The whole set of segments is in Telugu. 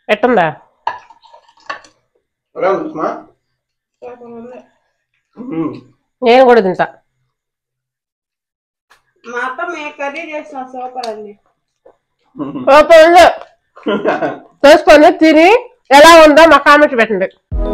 ఎట్టుందా ఎలా ఉంది సుమా మ్మ్. నేను కూడా తింటా మా అత్త మే కర్రీ చేసిన సూపర్ అండి సూపర్ ఉంది చేసుకొని తిని ఎలా ఉందో మా కామెంట్ పెట్టండి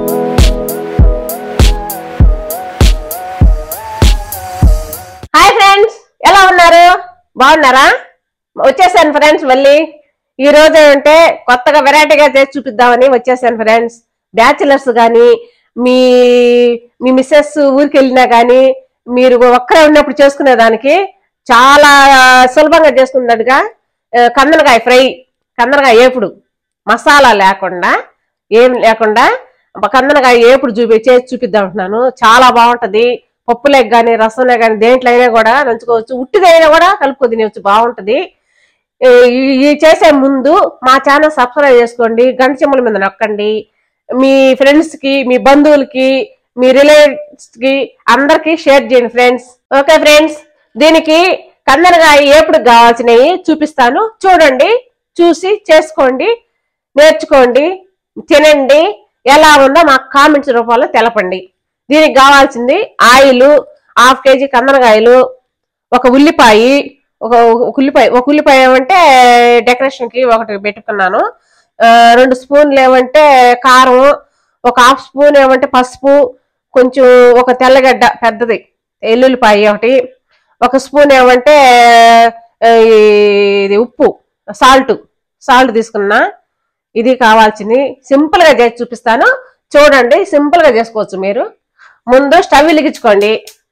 హాయ్ ఫ్రెండ్స్ ఎలా ఉన్నారు బాగున్నారా వచ్చేసాను ఫ్రెండ్స్ మళ్ళీ ఈ రోజు ఏంటంటే కొత్తగా వెరైటీగా చేసి చూపిద్దామని వచ్చేసాను ఫ్రెండ్స్ బ్యాచిలర్స్ కానీ మీ మీ మిస్సెస్ ఊరికి వెళ్ళినా కానీ మీరు ఒక్కరే ఉన్నప్పుడు చేసుకునే దానికి చాలా సులభంగా చేసుకున్నట్టుగా ఆ, కందనకాయ ఫ్రై కందనకాయ ఏపుడు మసాలా లేకుండా ఏం లేకుండా కందనకాయ ఏపుడు చూపి చేసి చూపిద్దాం అంటున్నాను చాలా బాగుంటది పప్పులేక కానీ రసంలో కానీ దేంట్లో అయినా కూడా నంచుకోవచ్చు ఉట్టిదైనా కూడా కలుపుకో తినవచ్చు బాగుంటది ఈ ఈ చేసే ముందు మా ఛానల్ సబ్స్క్రైబ్ చేసుకోండి గంట చెమ్మల మీద నొక్కండి మీ ఫ్రెండ్స్ కి మీ బంధువులకి మీ రిలేటివ్స్ కి అందరికి షేర్ చేయండి ఫ్రెండ్స్ ఓకే ఫ్రెండ్స్ దీనికి కందనకాయ ఏపుడు కావాల్సినవి చూపిస్తాను చూడండి చూసి చేసుకోండి నేర్చుకోండి తినండి ఎలా ఉందో మాకు కామెంట్స్ రూపంలో తెలపండి దీనికి కావాల్సింది ఆయిల్ హాఫ్ కేజీ కందనకాయలు ఒక ఉల్లిపాయ ఒక ఒక ఉల్లిపాయ ఒక ఉల్లిపాయ ఏమంటే డెకరేషన్ కి ఒకటి పెట్టుకున్నాను ఆ, రెండు స్పూన్లు ఏమంటే కారం ఒక హాఫ్ స్పూన్ ఏమంటే పసుపు కొంచెం ఒక తెల్లగడ్డ పెద్దది ఎల్లుల్లిపాయ ఒకటి ఒక స్పూన్ ఏమంటే ఆ, ఇది ఉప్పు సాల్ట్ సాల్ట్ తీసుకున్నా ఇది కావాల్సింది సింపుల్ గా చేసి చూపిస్తాను చూడండి సింపుల్ గా చేసుకోవచ్చు మీరు ముందు స్టవ్ వెలిగించుకోండి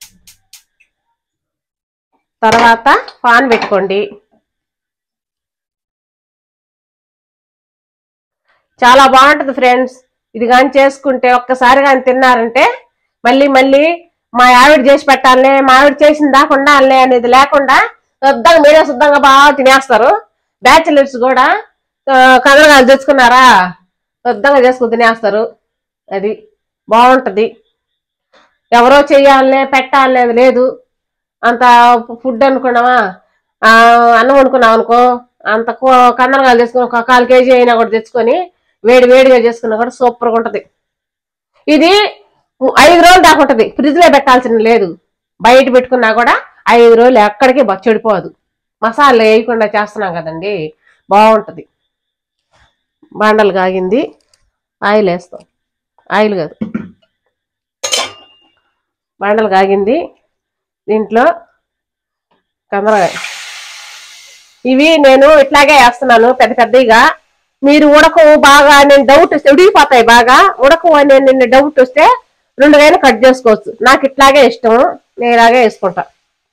తర్వాత పాన్ పెట్టుకోండి చాలా బాగుంటది ఫ్రెండ్స్ ఇది కానీ చేసుకుంటే ఒక్కసారి కానీ తిన్నారంటే మళ్ళీ మళ్ళీ మా ఆవిడ చేసి పెట్టాలనే మా ఆవిడ చేసిన దాకా ఉండాలనే అనేది లేకుండా శుద్ధంగా మీరే శుద్ధంగా బాగా తినేస్తారు బ్యాచిలర్స్ కూడా ఆ, కదలగాలు తెచ్చుకున్నారా శుద్ధంగా చేసుకుని తినేస్తారు అది బాగుంటది ఎవరో చెయ్యాలనే పెట్టాలనేది లేదు అంత ఫుడ్ అనుకున్నావా ఆ, అన్నం వండుకున్నాం అనుకో అంత కందనగాలు చేసుకుని ఒక కాలు కేజీ అయినా కూడా తెచ్చుకొని వేడి వేడిగా చేసుకున్నా కూడా సూపర్గా ఉంటది ఇది ఐదు రోజులు దాకా ఉంటది ఫ్రిడ్జ్ లో పెట్టాల్సిన లేదు బయట పెట్టుకున్నా కూడా ఐదు రోజులు ఎక్కడికి బ- చెడిపోదు మసాలా వేయకుండా చేస్తున్నాం కదండి బాగుంటది బాండలు కాగింది ఆయిల్ వేస్తాం ఆయిల్ కాదు బాండలు కాగింది దీంట్లో కందరకాయ ఇవి నేను ఇట్లాగే వేస్తున్నాను పెద్ద పెద్దగా మీరు ఉడకవు బాగా నేను డౌట్ వస్తే ఉడికిపోతాయి బాగా ఉడకవు అని నేను డౌట్ వస్తే రెండుగైనా కట్ చేసుకోవచ్చు నాకు ఇట్లాగే ఇష్టం నేను ఇలాగే వేసుకుంటా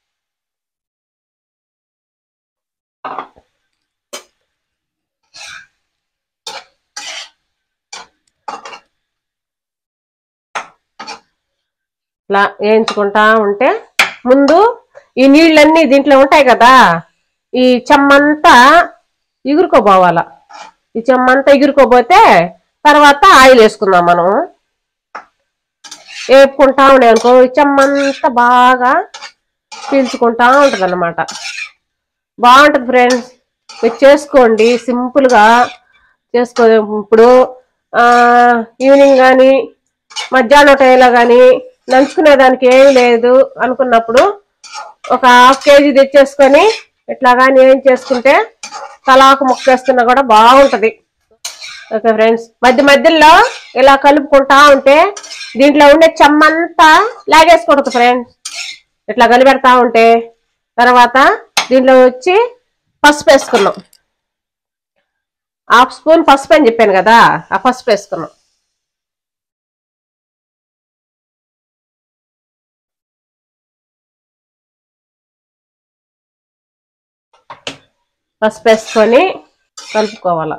ఇలా వేయించుకుంటా ఉంటే ముందు ఈ నీళ్ళన్నీ దీంట్లో ఉంటాయి కదా ఈ చెమ్మంతా ఎగురుకోపోవాల ఈ చెమ్మంతా ఎగురుకోపోతే తర్వాత ఆయిల్ వేసుకుందాం మనం వేపుకుంటా ఉండే అనుకో ఈ చెమ్మంతా బాగా పీల్చుకుంటా ఉంటది అనమాట బాగుంటది ఫ్రెండ్స్ మీరు చేసుకోండి సింపుల్ గా చేసుకో ఇప్పుడు ఆ ఈవినింగ్ కానీ మధ్యాహ్నం టైంలో కానీ నంచుకునే దానికి ఏం లేదు అనుకున్నప్పుడు ఒక హాఫ్ కేజీ తెచ్చేసుకొని ఇట్లా కానీ ఏం చేసుకుంటే తలాకు ముక్క వేసుకున్నా కూడా బాగుంటది ఓకే ఫ్రెండ్స్ మధ్య మధ్యలో ఇలా కలుపుకుంటా ఉంటే దీంట్లో ఉండే చెమ్మంతా లాగేసుకుంటుంది ఫ్రెండ్స్ ఇట్లా కలిపెడతా ఉంటే తర్వాత దీంట్లో వచ్చి పసుపు వేసుకున్నాం హాఫ్ స్పూన్ పసుపు అని చెప్పాను కదా ఆ పసుపు వేసుకున్నాం పసుపు వేసుకొని కలుపుకోవాల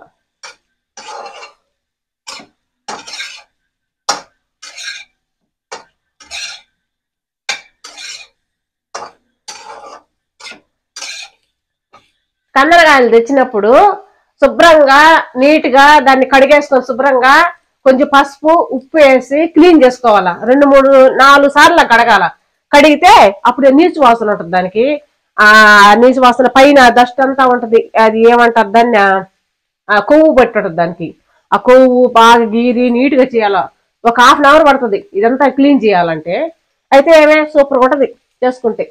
కందరకాయలు తెచ్చినప్పుడు శుభ్రంగా నీట్ గా దాన్ని కడిగేసుకొని శుభ్రంగా కొంచెం పసుపు ఉప్పు వేసి క్లీన్ చేసుకోవాలా రెండు మూడు నాలుగు సార్లు కడగాల కడిగితే అప్పుడు నీచు వాసన ఉంటుంది దానికి ఆ నీచు వాసన పైన డస్ట్ అంతా ఉంటది అది ఏమంటారు దాన్ని ఆ, ఆ కొవ్వు పెట్టి ఉంటుంది దానికి ఆ కొవ్వు బాగా గీరి నీట్ గా చేయాలా ఒక హాఫ్ అన్ అవర్ పడుతుంది ఇదంతా క్లీన్ చేయాలంటే అయితే ఏమే సూపర్ ఉంటది చేసుకుంటే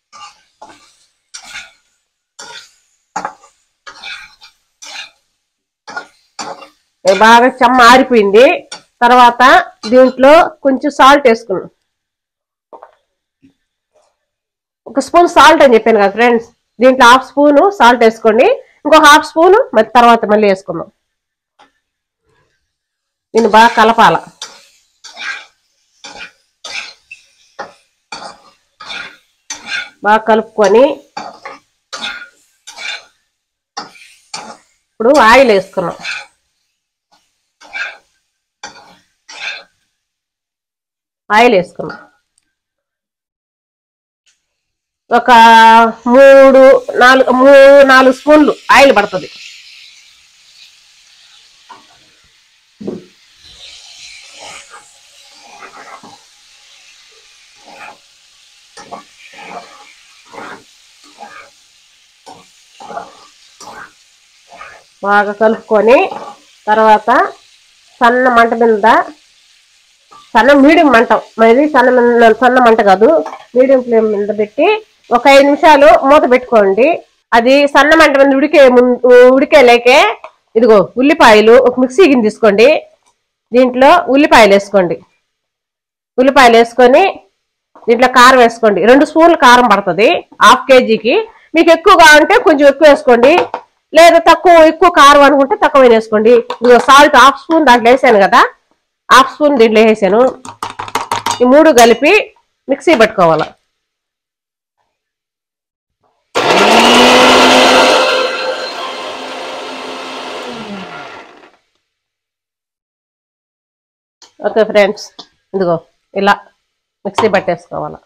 ఇది బాగా చెమ్మ ఆరిపోయింది తర్వాత దీంట్లో కొంచెం సాల్ట్ వేసుకున్నాం ఒక స్పూన్ సాల్ట్ అని చెప్పాను కదా ఫ్రెండ్స్ దీంట్లో హాఫ్ స్పూన్ సాల్ట్ వేసుకోండి ఇంకో హాఫ్ స్పూన్ మరి తర్వాత మళ్ళీ వేసుకుందాం దీన్ని బాగా కలపాల బాగా కలుపుకొని ఇప్పుడు ఆయిల్ వేసుకున్నాం ఆయిల్ వేసుకున్నాం ఒక మూడు నాలుగు మూడు నాలుగు స్పూన్లు ఆయిల్ పడుతుంది బాగా కలుపుకొని తర్వాత సన్న మంట మీద సన్న మీడియం మంట మరి సన్న మన- సన్న మంట కాదు మీడియం ఫ్లేమ్ మీద పెట్టి ఒక ఐదు నిమిషాలు మూత పెట్టుకోండి అది సన్న మంట మీద ఉడికే ముందు ఉడికే లేకే ఇదిగో ఉల్లిపాయలు ఒక మిక్సీ గిన్నె తీసుకోండి దీంట్లో ఉల్లిపాయలు వేసుకోండి ఉల్లిపాయలు వేసుకొని దీంట్లో కారం వేసుకోండి రెండు స్పూన్లు కారం పడుతుంది హాఫ్ కేజీకి మీకు ఎక్కువ కావాలంటే కొంచెం ఎక్కువ వేసుకోండి లేదా తక్కువ ఎక్కువ కారం అనుకుంటే తక్కువ వేసుకోండి ఇదిగో సాల్ట్ హాఫ్ స్పూన్ దాంట్లో వేసాను కదా హాఫ్ స్పూన్ దీంట్లో వేసాను ఈ మూడు కలిపి మిక్సీ పెట్టుకోవాలి ఓకే ఫ్రెండ్స్ ఇదిగో ఇలా మిక్సీ పట్టేసుకోవాలి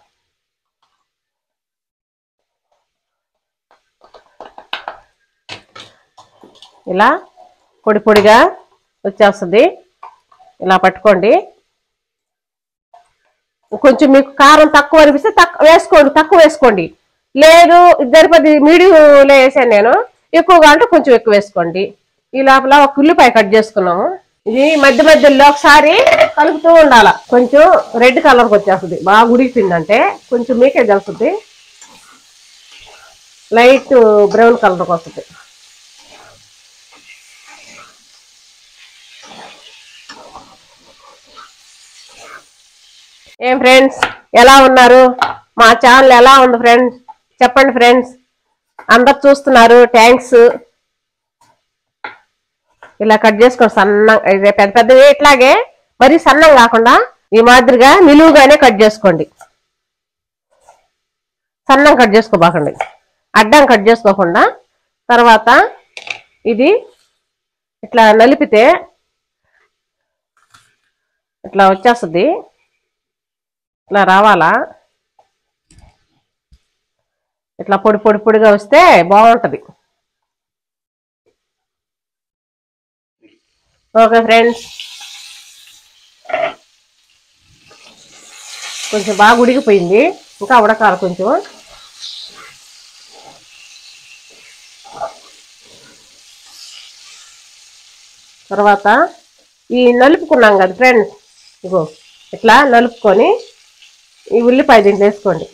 ఇలా పొడి పొడిగా వచ్చేస్తుంది ఇలా పట్టుకోండి కొంచెం మీకు కారం తక్కువ అనిపిస్తే తక్కువ వేసుకోండి తక్కువ వేసుకోండి లేదు ఇద్దరి పది మీడియంలో వేసాను నేను ఎక్కువగా అంటే కొంచెం ఎక్కువ వేసుకోండి ఈ లోపల ఒక ఉల్లిపాయ కట్ చేసుకున్నాము ఇది మధ్య మధ్యలో ఒకసారి కలుపుతూ ఉండాల కొంచెం రెడ్ కలర్కి వచ్చేస్తుంది బాగా ఉడికిపోయిందంటే కొంచెం మీకే తెలుస్తుంది లైట్ బ్రౌన్ కలర్కి వస్తుంది ఏం ఫ్రెండ్స్ ఎలా ఉన్నారు మా ఛానల్ ఎలా ఉంది ఫ్రెండ్స్ చెప్పండి ఫ్రెండ్స్ అందరు చూస్తున్నారు థ్యాంక్స్ ఇలా కట్ చేసుకోండి సన్నంగా ఇదే పెద్ద పెద్దవి ఇట్లాగే మరీ సన్నం కాకుండా ఈ మాదిరిగా నిలువుగానే కట్ చేసుకోండి సన్నం కట్ చేసుకోబాకండి అడ్డం కట్ చేసుకోకుండా తర్వాత ఇది ఇట్లా నలిపితే ఇట్లా వచ్చేస్తుంది ఇట్లా రావాలా ఇట్లా పొడి పొడి పొడిగా వస్తే బాగుంటది ఓకే ఫ్రెండ్స్ కొంచెం బాగా ఉడికిపోయింది ఇంకా ఉడకాలి కొంచెం తర్వాత ఈ నలుపుకున్నాం కదా ఫ్రెండ్స్ ఇగో ఇట్లా నలుపుకొని ఈ ఉల్లిపాయ దీంట్లో వేసుకోండి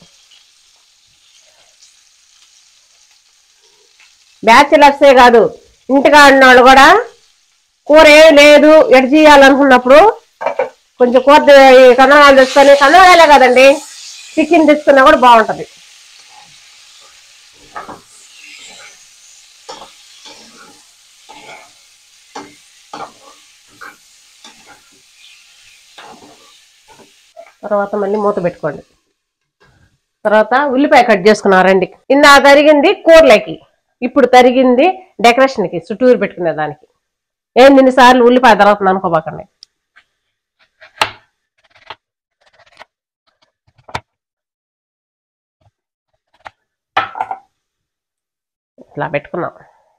బ్యాచిలర్సే కాదు ఇంటిగా వాళ్ళు కూడా కూర ఏం లేదు ఎడ్ చేయాలనుకున్నప్పుడు కొంచెం కూర ఈ కన్నవాళ్ళు తెచ్చుకొని కన్నవాళ్ళే కదండి చికెన్ తెచ్చుకున్నా కూడా బాగుంటది తర్వాత మళ్ళీ మూత పెట్టుకోండి తర్వాత ఉల్లిపాయ కట్ చేసుకున్నారండి ఇందా తరిగింది కూరలోకి ఇప్పుడు తరిగింది డెకరేషన్కి చుట్టూరు పెట్టుకునే దానికి ఏం ఇన్నిసార్లు ఉల్లిపాయ తరుగుతుంది అనుకోబాకండి ఇట్లా పెట్టుకున్నాం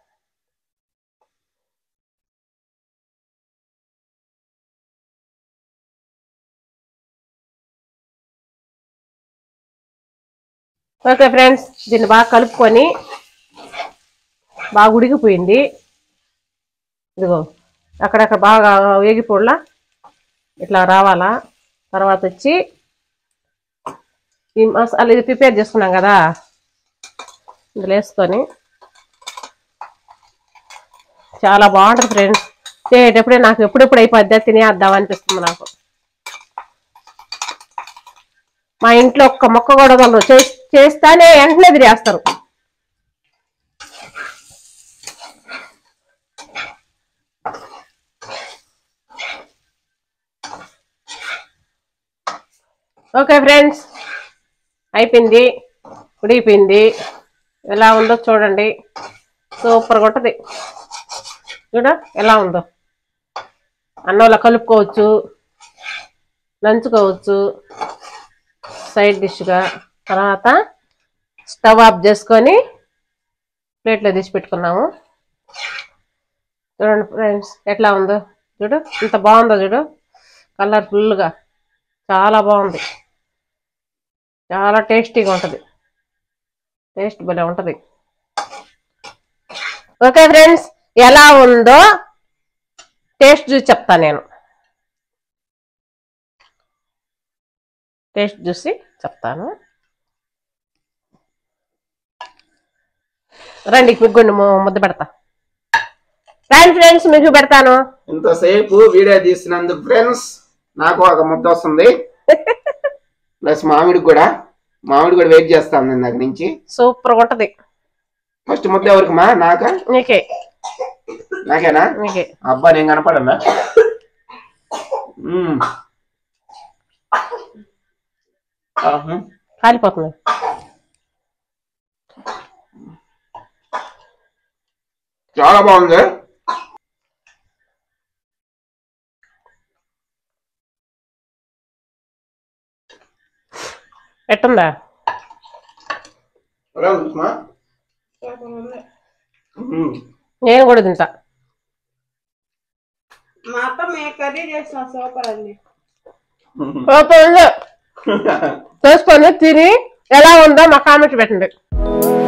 ఓకే ఫ్రెండ్స్ దీన్ని బాగా కలుపుకొని బాగా ఉడికిపోయింది ఇదిగో అక్కడక్కడ బాగా వేగిపోడ్లా ఇట్లా రావాలా తర్వాత వచ్చి ఈ మసాలా ఇది ప్రిపేర్ చేసుకున్నాం కదా ఇందులో వేసుకొని చాలా బాగుంటుంది ఫ్రెండ్స్ తినేటప్పుడే నాకు ఎప్పుడెప్పుడు అయిపోద్దా తినేద్దాం అనిపిస్తుంది నాకు మా ఇంట్లో ఒక్క మొక్క కూడా వాళ్ళు చేస్తానే వెంటనే తిరిగేస్తారు ఓకే ఫ్రెండ్స్ అయిపోయింది ఉడిగిపోయింది ఎలా ఉందో చూడండి సూపర్గా ఉంటుంది చూడ ఎలా ఉందో అన్నంలో కలుపుకోవచ్చు నంచుకోవచ్చు సైడ్ డిష్గా తర్వాత స్టవ్ ఆఫ్ చేసుకొని ప్లేట్లో తీసి పెట్టుకున్నాము చూడండి ఫ్రెండ్స్ ఎట్లా ఉందో చూడు ఇంత బాగుందో చూడు కలర్ఫుల్గా చాలా బాగుంది చాలా టేస్టీగా ఉంటుంది టేస్ట్ భలే ఉంటుంది ఓకే ఫ్రెండ్స్ ఎలా ఉందో టేస్ట్ చూసి చెప్తా నేను టేస్ట్ చూసి చెప్తాను రండి మీకు కొన్ని ము- ముద్ద పెడతా రండి ఫ్రెండ్స్ మీకు పెడతాను ఇంతసేపు వీడియో తీసినందుకు ఫ్రెండ్స్ నాకు ఒక ముద్ద వస్తుంది ప్లస్ మామిడి కూడా మామిడి కూడా వెయిట్ చేస్తాను నేను దగ్గర నుంచి సూపర్గా ఉంటుంది ఫస్ట్ ముద్ద ఎవరికి మా నాకా నీకే నాకేనా నీకే అబ్బా నేను కనపడన్నా మ్మ్. ఆహా. కాలిపోతుంది చాలా బాగుంది ఎట్టుందా ఎలా ఉంది సుమా? సూపర్ ఉంది మ్మ్. నేను కూడా తింటా మా అత్త మే కర్రీ చేసిన సూపర్ అండి సూపర్ ఉంది చేసుకొని తిని ఎలా ఉందో మా కామెంట్ పెట్టండి